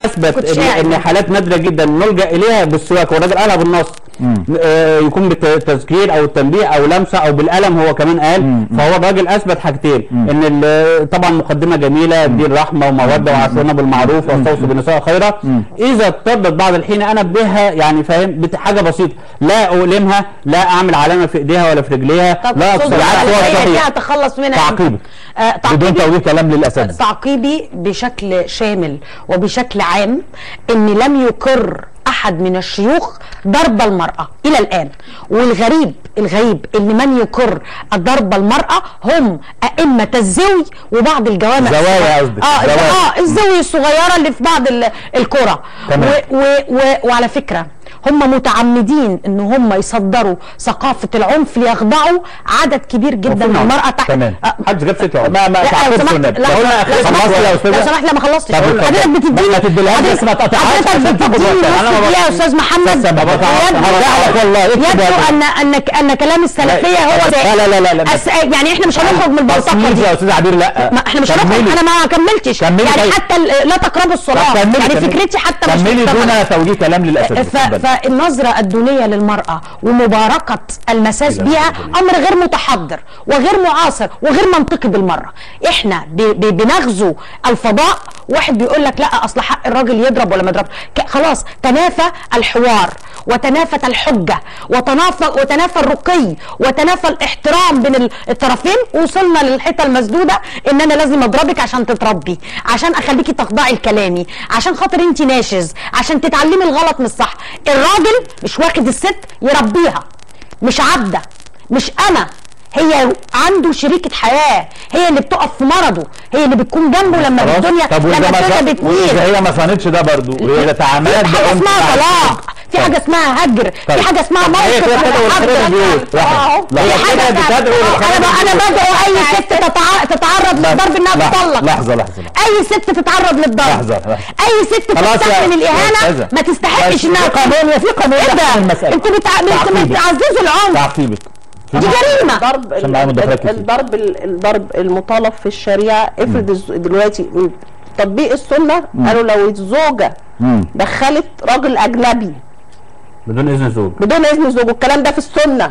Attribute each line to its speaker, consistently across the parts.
Speaker 1: اثبت
Speaker 2: كنتش
Speaker 1: ان,
Speaker 2: قاعد.
Speaker 1: إن حالات نادره جدا نلجا اليها بالسواك والراجل قالها بالنص آه يكون بالتذكير او التنبيه او لمسه او بالقلم هو كمان قال فهو الراجل اثبت حاجتين ان ال- طبعا مقدمه جميله دين رحمه وموده وعاشرنا بالمعروف واستوصوا بالنساء خيرا اذا اضطرت بعض الحين انا بها يعني فاهم بت- حاجه بسيطه لا اؤلمها لا اعمل علامه في ايديها ولا في رجليها
Speaker 2: طب
Speaker 1: لا
Speaker 2: أقصد
Speaker 1: بالعكس هو
Speaker 2: الحقيقة دي
Speaker 1: صحيح
Speaker 2: هتخلص منها
Speaker 3: تعقيبك.
Speaker 2: آه
Speaker 3: بدون
Speaker 2: تعقيبي
Speaker 3: توجيه كلام للاساتذه
Speaker 2: تعقيبي بشكل شامل وبشكل عام ان لم يقر احد من الشيوخ ضرب المراه الى الان والغريب الغريب ان من يقر ضرب المراه هم ائمه الزوي وبعض الجوامع
Speaker 3: زوايا قصدك،
Speaker 2: اه
Speaker 3: زوايا.
Speaker 2: اه الزوي الصغيره اللي في بعض ال- القرى
Speaker 3: تمام.
Speaker 2: و و و وعلى فكره هم متعمدين ان هم يصدروا ثقافه العنف ليخضعوا عدد كبير جدا من
Speaker 1: وفي
Speaker 2: المراه تحت
Speaker 3: تمام.
Speaker 2: آه،
Speaker 1: محدش جاب ست
Speaker 3: ما ما
Speaker 2: لا لو
Speaker 3: تعقيبش
Speaker 2: سمحت
Speaker 3: النبي.
Speaker 2: لا
Speaker 3: لو قلنا
Speaker 2: لو
Speaker 3: خلصت
Speaker 2: سمحت
Speaker 3: يا استاذ
Speaker 2: لو سمحت لا ما خلصتش
Speaker 3: طب اتفضل.
Speaker 2: حضرتك بتديني
Speaker 3: ما تديلهاش بس ما تقطعهاش
Speaker 2: حضرتك
Speaker 3: عشان تاخد
Speaker 2: بتديني
Speaker 3: وقت.
Speaker 2: نص
Speaker 3: أنا ما
Speaker 2: دقيقة يا استاذ محمد
Speaker 3: بس ما بقطعهاش.
Speaker 2: يبدو-
Speaker 3: هرجع لك والله. اكتب
Speaker 2: يبدو
Speaker 3: وقت.
Speaker 2: ان ان ان كلام السلفيه هو ده
Speaker 3: لا لا لا لا, لا.
Speaker 2: أس... يعني احنا مش هنخرج من البلطقه
Speaker 3: تصنيف
Speaker 2: دي
Speaker 3: يا استاذ عبير لا
Speaker 2: ما احنا مش
Speaker 3: كملي.
Speaker 2: هنخرج انا ما كملتش
Speaker 3: كملي
Speaker 2: يعني
Speaker 3: طيب.
Speaker 2: حتى ال- لا تقربوا الصلاه
Speaker 3: طب كملي
Speaker 2: يعني
Speaker 3: كملي.
Speaker 2: فكرتي حتى مش
Speaker 3: كملي
Speaker 2: مكتملة.
Speaker 3: دون توجيه كلام للاساتذه
Speaker 2: ف...
Speaker 3: اتفضل.
Speaker 2: فالنظرة الدونية للمرأة ومباركة المساس بها أمر غير متحضر وغير معاصر وغير منطقي بالمرة احنا ب... ب... بنغزو الفضاء واحد بيقول لك لا اصل حق الراجل يضرب ولا ما يضربش ك- خلاص تنافى الحوار وتنافت الحجة وتنافى وتنافى الرقي وتنافى الاحترام بين ال- الطرفين وصلنا للحتة المسدودة ان انا لازم اضربك عشان تتربي عشان اخليكي تخضعي لكلامي عشان خاطر انت ناشز عشان تتعلمي الغلط من الصح الراجل مش واخد الست يربيها مش عبده مش انا هي عنده شريكة حياة هي اللي بتقف في مرضه هي اللي بتكون جنبه لما
Speaker 3: خلاص.
Speaker 2: الدنيا
Speaker 3: طب
Speaker 2: لما
Speaker 3: واذا ما
Speaker 2: الدنيا
Speaker 3: صان-
Speaker 2: بتميل
Speaker 3: واذا هي ما صانتش ده برضه وهي تعاملت
Speaker 2: في حاجه
Speaker 3: بعنف
Speaker 2: اسمها
Speaker 3: مع
Speaker 2: طلاق في
Speaker 3: طيب.
Speaker 2: حاجه اسمها هجر
Speaker 3: طيب.
Speaker 2: في حاجه اسمها
Speaker 3: طب هي
Speaker 2: موقف
Speaker 3: كده كده
Speaker 2: متحضر.
Speaker 3: والخير البيوت. لحظة.
Speaker 2: أهو.
Speaker 3: لحظة.
Speaker 2: في حاجه
Speaker 3: كده بتدعو للخير
Speaker 2: انا ب- انا
Speaker 3: البيوت.
Speaker 2: بدعو اي ست تتع- تتعرض للضرب انها
Speaker 3: لحظة.
Speaker 2: تطلق
Speaker 3: لحظة لحظة لحظة.
Speaker 2: اي ست تتعرض للضرب
Speaker 3: لحظة، لحظة.
Speaker 2: اي ست
Speaker 3: خلاص يا
Speaker 2: تستحمل الاهانه
Speaker 3: أستاذة.
Speaker 2: ما تستحقش
Speaker 3: بس
Speaker 2: انها
Speaker 3: في قانون وفي قانون
Speaker 2: ايه
Speaker 3: يحكم
Speaker 2: ده
Speaker 3: المسألة.
Speaker 2: انتوا بتع- بت-
Speaker 3: تعقيبك.
Speaker 2: بتعززوا العنف
Speaker 3: تعقيبك
Speaker 2: دي جريمه
Speaker 4: الضرب
Speaker 3: عشان معايا مداخلات كتير.
Speaker 4: الضرب الضرب المطالب في الشريعه افرض الز- دلوقتي تطبيق السنه قالوا لو الزوجه
Speaker 3: مم.
Speaker 4: دخلت راجل اجنبي
Speaker 1: بدون اذن زوج
Speaker 4: بدون اذن زوجه الكلام ده في السنه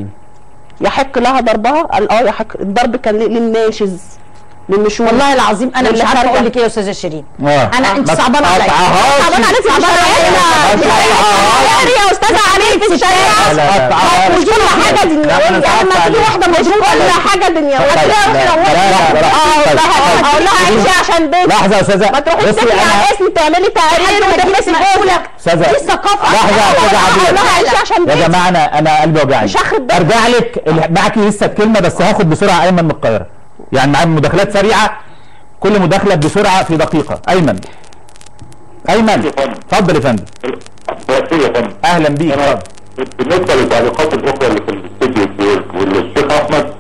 Speaker 4: يحق لها ضربها قال اه يحق الضرب كان للناشز للنشوز
Speaker 2: والله العظيم انا مش
Speaker 4: واللي
Speaker 2: عارفه
Speaker 4: خارجة.
Speaker 2: اقول لك ايه يا استاذه شيرين
Speaker 3: آه.
Speaker 2: انا انت
Speaker 3: ما
Speaker 2: صعبانه عليا
Speaker 3: تقطعهاش.
Speaker 2: صعبانه عليك في
Speaker 4: صعبانة
Speaker 2: الشريعه
Speaker 4: عليا.
Speaker 2: يا استاذه عليك في الشريعه
Speaker 3: لا، لا.
Speaker 2: مش كل حاجه دنيويه
Speaker 3: لا، أنا
Speaker 2: لما
Speaker 3: صعبت
Speaker 2: تيجي
Speaker 3: عليك.
Speaker 2: واحده مجنونه
Speaker 4: كل حاجه دنيويه
Speaker 3: طيب، لا، لا، لا، لا.
Speaker 4: اقول
Speaker 3: طيب،
Speaker 4: لها
Speaker 3: طيب.
Speaker 4: اقول لها عيشي عشان بيتك
Speaker 3: لحظة يا استاذة
Speaker 4: ما تروحيش
Speaker 3: بصي
Speaker 4: تبني
Speaker 3: أنا-
Speaker 4: على اسمي تعملي تقارير وتحبسي جوزك
Speaker 3: استاذة
Speaker 2: دي الثقافه
Speaker 3: لحظة يا استاذة
Speaker 4: اقول
Speaker 3: عبير
Speaker 4: لها عيشي عشان
Speaker 3: يا
Speaker 4: بيتك
Speaker 3: جماعه انا انا قلبي وجعني
Speaker 4: مش هخرب بيتك.
Speaker 3: ارجع لك ال- معاكي لسه كلمه بس هاخد بسرعه ايمن من القاهره يعني معايا مداخلات سريعه كل مداخله بسرعه في دقيقه ايمن ايمن اتفضل يا فندم
Speaker 5: رئيسية يا فندم
Speaker 3: اهلا بيك
Speaker 5: انا
Speaker 3: اتفضل
Speaker 5: بالنسبه لتعليقات الاخوه اللي في الاستوديو والشيخ احمد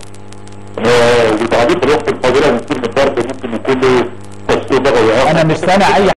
Speaker 5: آه، وتعليق الاخت الفاضله ان كلمه ضرب ممكن يكون له تفسير لغوي آخر.
Speaker 3: انا مش سامع اي